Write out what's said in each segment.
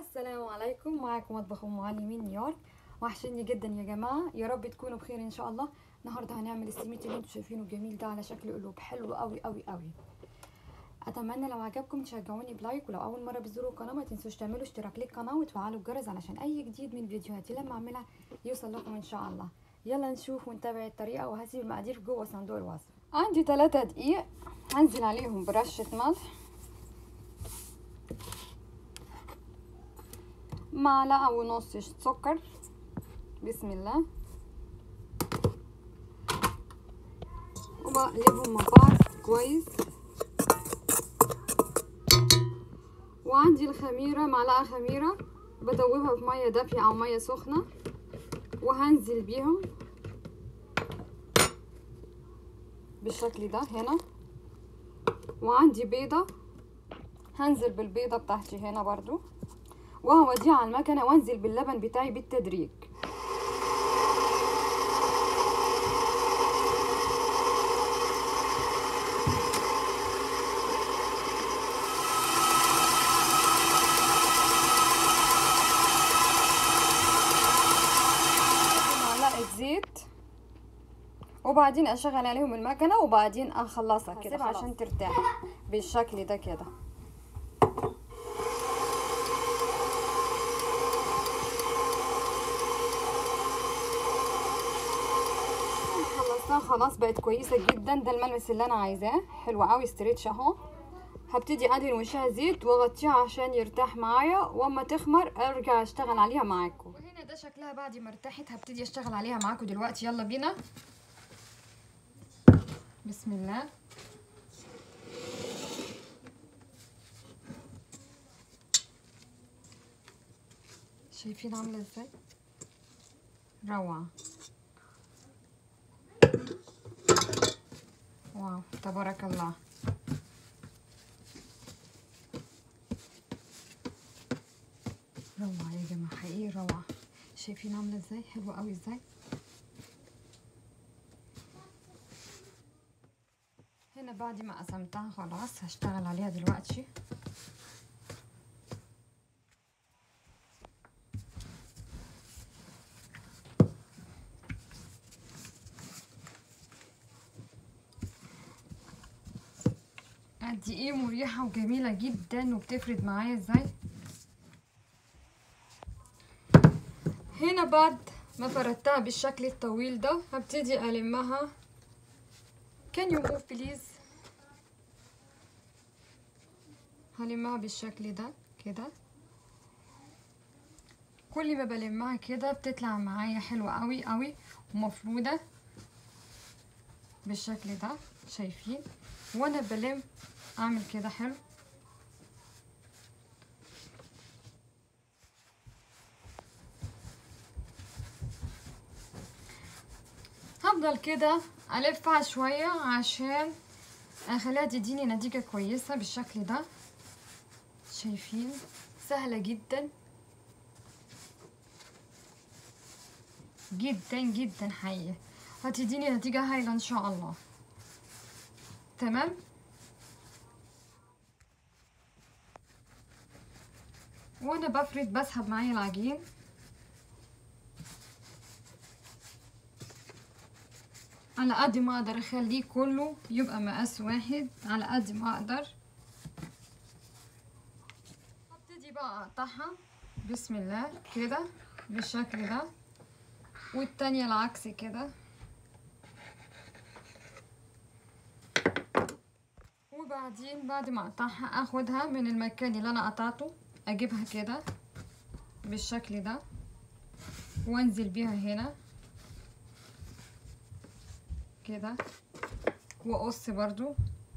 السلام عليكم معاكم مطبخ ام علي من نيويورك وحشني جدا يا جماعه يا رب تكونوا بخير ان شاء الله النهارده هنعمل السميت اللي انتم شايفينه الجميل ده على شكل قلوب حلو قوي قوي قوي اتمنى لو عجبكم تشجعوني بلايك ولو اول مره بتزوروا القناه ما تنسوش تعملوا اشتراك للقناه وتفعلوا الجرس علشان اي جديد من فيديوهاتي لما اعملها يوصل لكم ان شاء الله يلا نشوف ونتابع الطريقه وهسيب المقادير جوه صندوق الوصف عندي 3 دقيق هنزل عليهم برشه ملح معلقة ونص سكر بسم الله وبقلبهم مع بعض كويس وعندي الخميرة معلقة خميرة بدوبها في مية دافية أو مية سخنة وهنزل بيهم بالشكل ده هنا وعندي بيضة هنزل بالبيضة بتاعتي هنا برضو وهوديها على المكنة وانزل باللبن بتاعي بالتدريج معلقة زيت وبعدين اشغل عليهم المكنة وبعدين اخلصها كده عشان ترتاح بالشكل ده كده خلصتها خلاص بقت كويسه جدا ده الملمس اللي انا عايزاه حلو قوي ستريتش اهو هبتدي ادهن وشها زيت واغطيها عشان يرتاح معايا واما تخمر ارجع اشتغل عليها معاكم وهنا ده شكلها بعد ما ارتاحت هبتدي اشتغل عليها معاكم دلوقتي يلا بينا بسم الله شايفين عامله ازاي روعه واو تبارك الله روعة يا جماعة حقيقي روعة شايفين عاملة ازاي حلوة قوي ازاي هنا بعد ما قسمتها خلاص هشتغل عليها دلوقتي قد ايه مريحة وجميلة جدا وبتفرد معايا ازاي هنا بعد ما فردتها بالشكل الطويل ده هبتدي ألمها can you move please هلمها بالشكل ده كده كل ما بلمها كده بتطلع معايا حلوة قوي قوي ومفرودة بالشكل ده شايفين وانا بلم اعمل كده حلو هفضل كده الفها شوية عشان اخليها تديني نتيجة كويسة بالشكل ده شايفين سهلة جدا جدا جدا حقيقي هتديني نتيجة هايلة ان شاء الله تمام وانا بفرد بسحب معايا العجين على قد ما اقدر اخليه كله يبقى مقاس واحد على قد ما اقدر هبتدي بقى اقطعها بسم الله كده بالشكل ده والتانية العكس كده وبعدين بعد ما اقطعها اخدها من المكان اللي انا قطعته اجيبها كده بالشكل ده وانزل بيها هنا كده واقص برضو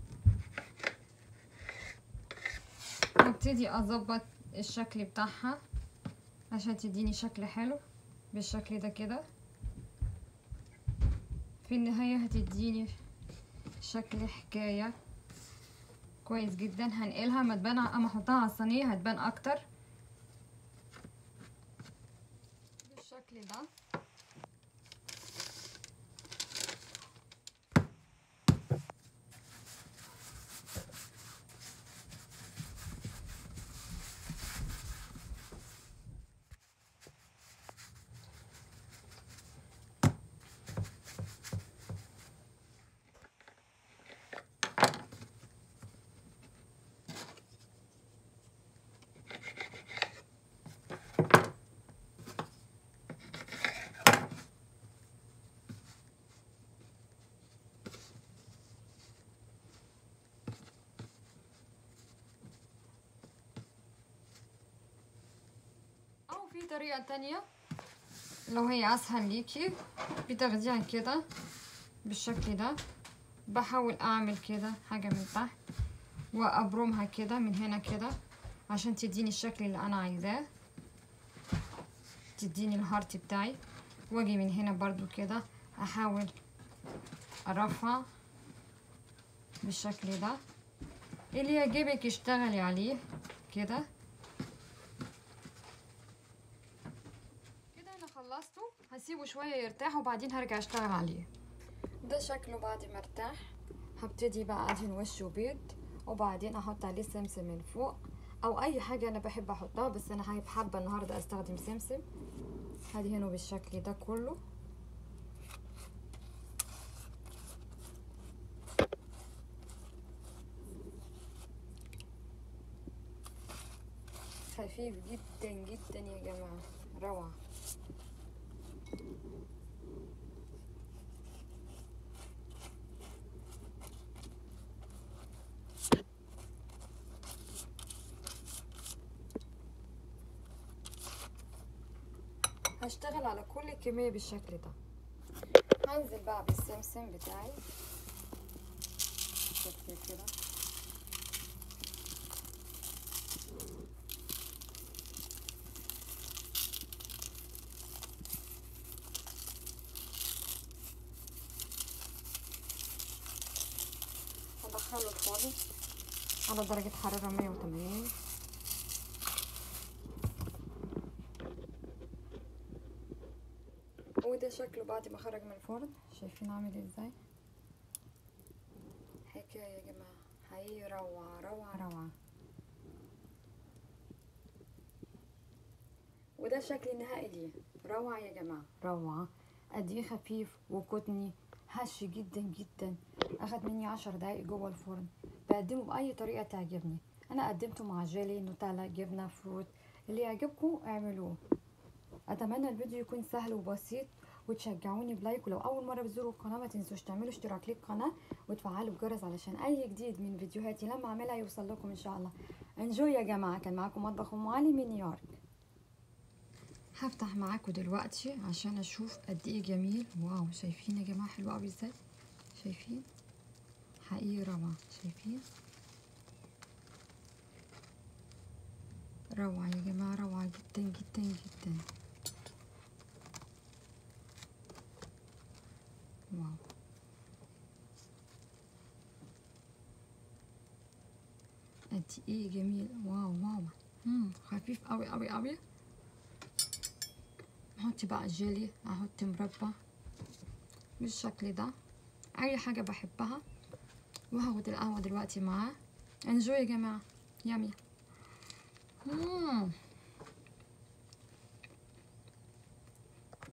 وابتدي اظبط الشكل بتاعها عشان تديني شكل حلو بالشكل ده كده في النهاية هتديني شكل حكاية كويس جدا هنقلها ما تبان اما احطها على الصينيه هتبان اكتر بالشكل ده طريقة تانية لو هي اسهل ليكي بتاخديها كده بالشكل ده بحاول اعمل كده حاجة من تحت وابرمها كده من هنا كده عشان تديني الشكل اللي انا عايزاه تديني الهارت بتاعي واجي من هنا برضو كده احاول ارفع بالشكل ده اللي يعجبك اشتغلي عليه كده كده انا خلصته هسيبه شويه يرتاح وبعدين هرجع اشتغل عليه ده شكله بعد ما ارتاح هبتدي بقى ادهن وشه بيض وبعدين احط عليه سمسم من فوق او اي حاجه انا بحب احطها بس انا هيبقى حابه النهارده استخدم سمسم هدهنه بالشكل ده كله خفيف جدا جدا يا جماعة روعة هشتغل على كل كمية بالشكل ده هنزل بقى بالسمسم بتاعي شكل كده هدخله الفرن على درجة حرارة 180 وده شكله بعد ما خرج من الفرن شايفين عامل ازاي حكاية يا جماعة حقيقي روعة روعة روعة وده الشكل النهائي ليه روعة يا جماعة روعة قد ايه خفيف وكتني هش جدا جدا اخد مني عشر دقايق جوه الفرن بقدمه باي طريقه تعجبني انا قدمته مع جيلي نوتيلا جبنه فروت اللي يعجبكم اعملوه اتمنى الفيديو يكون سهل وبسيط وتشجعوني بلايك ولو اول مره بتزوروا القناه ما تنسوش تعملوا اشتراك للقناه وتفعلوا الجرس علشان اي جديد من فيديوهاتي لما اعملها يوصل لكم ان شاء الله انجوي يا جماعه كان معاكم مطبخ ام علي من نيويورك هفتح معاكم دلوقتي عشان اشوف قد ايه جميل واو شايفين يا جماعه حلو قوي ازاي شايفين حقيقي روعه شايفين روعه يا جماعه روعه جدا جدا جدا واو قد ايه جميل واو واو مم. خفيف قوي قوي قوي نحط بقى جيلي احط مربى بالشكل ده اي حاجه بحبها وهاخد القهوه دلوقتي معاه انجوي يا جماعه يامي مم.